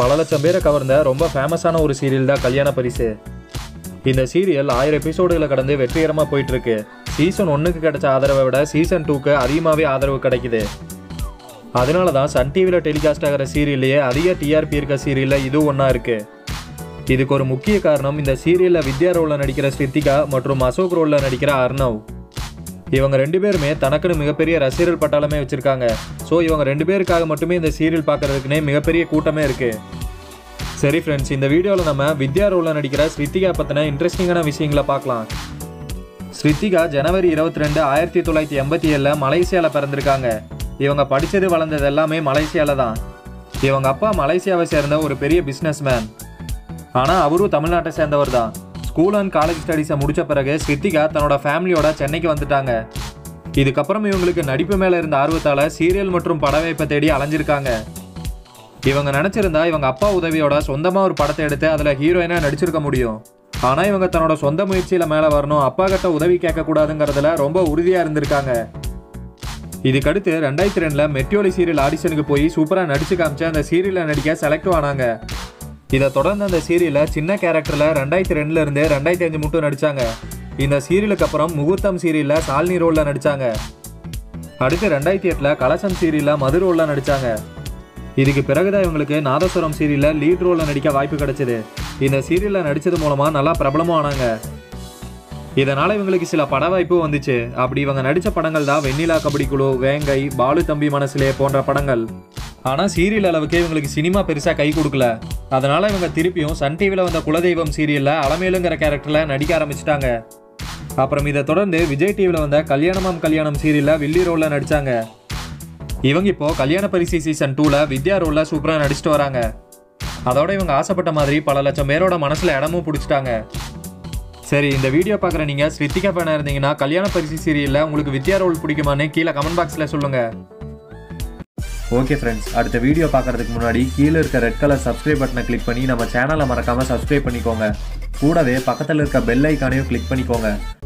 பல லட்சம் பேரை கவர்ந்த ரொம்ப ஃபேமஸான ஒரு சீரியல் தான் கல்யாண பரிசு இந்த சீரியல் ஆயிரம் எபிசோடுகளை கடந்து வெற்றிகரமாக போயிட்டு இருக்கு சீசன் ஒன்றுக்கு கிடைச்ச ஆதரவை விட சீசன் டூக்கு அதிகமாகவே ஆதரவு கிடைக்குது அதனால தான் சன் டிவியில் டெலிகாஸ்ட் ஆகிற சீரியல்லையே அதிக டிஆர்பி இருக்க சீரியலில் இது ஒன்றா இருக்கு இதுக்கு ஒரு முக்கிய காரணம் இந்த சீரியலில் வித்யா ரோலில் நடிக்கிற ஸ்ரித்திகா மற்றும் அசோக் ரோலில் நடிக்கிற அர்ணவ் இவங்க ரெண்டு பேருமே தனக்குன்னு மிகப்பெரிய ரசிகர்கள் பட்டாளமே வச்சிருக்காங்க ஸோ இவங்க ரெண்டு பேருக்காக மட்டுமே இந்த சீரியல் பார்க்கறதுக்குனே மிகப்பெரிய கூட்டமே இருக்கு சரி ஃப்ரெண்ட்ஸ் இந்த வீடியோவில் நம்ம வித்யா ரோலில் நடிக்கிற ஸ்ரித்திகா பற்றின இன்ட்ரெஸ்டிங்கான விஷயங்களை பார்க்கலாம் ஸ்ரித்திகா ஜனவரி இருபத்தி ரெண்டு ஆயிரத்தி தொள்ளாயிரத்தி எண்பத்தி ஏழில் மலேசியாவில் பிறந்திருக்காங்க இவங்க படித்தது வளர்ந்தது எல்லாமே மலேசியாவில் தான் இவங்க அப்பா மலேசியாவை சேர்ந்த ஒரு பெரிய பிஸ்னஸ் மேன் ஆனால் அவரும் தமிழ்நாட்டை சேர்ந்தவர் தான் ஸ்கூல் அண்ட் காலேஜ் ஸ்டடீஸை முடிச்ச பிறகு ஸ்ரித்திகா தன்னோட ஃபேமிலியோட சென்னைக்கு வந்துட்டாங்க இதுக்கப்புறம் இவங்களுக்கு நடிப்பு மேலே இருந்த ஆர்வத்தால் சீரியல் மற்றும் பட வாய்ப்பை தேடி அலைஞ்சிருக்காங்க இவங்க நினச்சிருந்தா இவங்க அப்பா உதவியோட சொந்தமாக ஒரு படத்தை எடுத்து அதில் ஹீரோயினாக நடிச்சிருக்க முடியும் ஆனால் இவங்க தன்னோட சொந்த முயற்சியில் மேலே வரணும் அப்பா கிட்ட உதவி கேட்கக்கூடாதுங்கிறதுல ரொம்ப உறுதியாக இருந்திருக்காங்க இதுக்கடுத்து ரெண்டாயிரத்தி ரெண்டில் மெட்டியோலி சீரியல் ஆடிஷனுக்கு போய் சூப்பராக நடிச்சு காமிச்சு அந்த சீரியலில் நடிக்க செலக்ட் ஆனாங்க இதை தொடர்ந்து அந்த சீரியலில் சின்ன கேரக்டரில் ரெண்டாயிரத்தி ரெண்டுல இருந்து ரெண்டாயிரத்தி அஞ்சு மட்டும் நடிச்சாங்க இந்த சீரியலுக்கு அப்புறம் முகூர்த்தம் சீரியலில் சாலினி ரோலில் நடிச்சாங்க அடுத்து ரெண்டாயிரத்தி எட்டில் கலசம் சீரியலில் மது ரோலில் நடிச்சாங்க இதுக்கு பிறகுதான் இவங்களுக்கு நாதஸ்வரம் சீரியலில் லீட் ரோலில் நடிக்க வாய்ப்பு கிடைச்சது இந்த சீரியலில் நடிச்சது மூலமாக நல்லா பிரபலமும் ஆனாங்க இதனால இவங்களுக்கு சில பட வாய்ப்பு வந்துச்சு அப்படி இவங்க நடிச்ச படங்கள் தான் வெண்ணிலா கபடி குழு வேங்கை பாலு தம்பி மனசிலே போன்ற படங்கள் ஆனால் சீரியல் அளவுக்கு இவங்களுக்கு சினிமா பெருசாக கை கொடுக்கல அதனால இவங்க திருப்பியும் சன் டிவியில் வந்த குலதெய்வம் சீரியலில் அலமேலுங்கிற கேரக்டரில் நடிக்க ஆரம்பிச்சிட்டாங்க அப்புறம் இதை தொடர்ந்து விஜய் டிவியில் வந்த கல்யாணமாம் கல்யாணம் சீரியலில் வில்லி ரோலில் நடிச்சாங்க இவங்க இப்போ கல்யாண பரிசு சீசன் டூவில் வித்யா ரோலில் சூப்பராக நடிச்சிட்டு வராங்க அதோட இவங்க ஆசைப்பட்ட மாதிரி பல லட்சம் பேரோட மனசில் இடமும் பிடிச்சிட்டாங்க சரி இந்த வீடியோ பார்க்குற நீங்கள் ஸ்ரித்திகா ஃபேனாக இருந்தீங்கன்னா கல்யாண பரிசு சீரியலில் உங்களுக்கு வித்யா ரோல் பிடிக்குமான்னு கீழே கமெண்ட் பாக்ஸில் சொல்லுங்கள் ஓகே ஃப்ரெண்ட்ஸ் அடுத்த வீடியோ பார்க்கறதுக்கு முன்னாடி கீழே இருக்க ரெட் கலர் சப்ஸ்கிரைப் பட்டனை கிளிக் பண்ணி நம்ம சேனலை மறக்காமல் சப்ஸ்கிரைப் பண்ணிக்கோங்க கூடவே பக்கத்தில் இருக்க பெல் ஐக்கானையும் கிளிக் பண்ணிக்கோங்க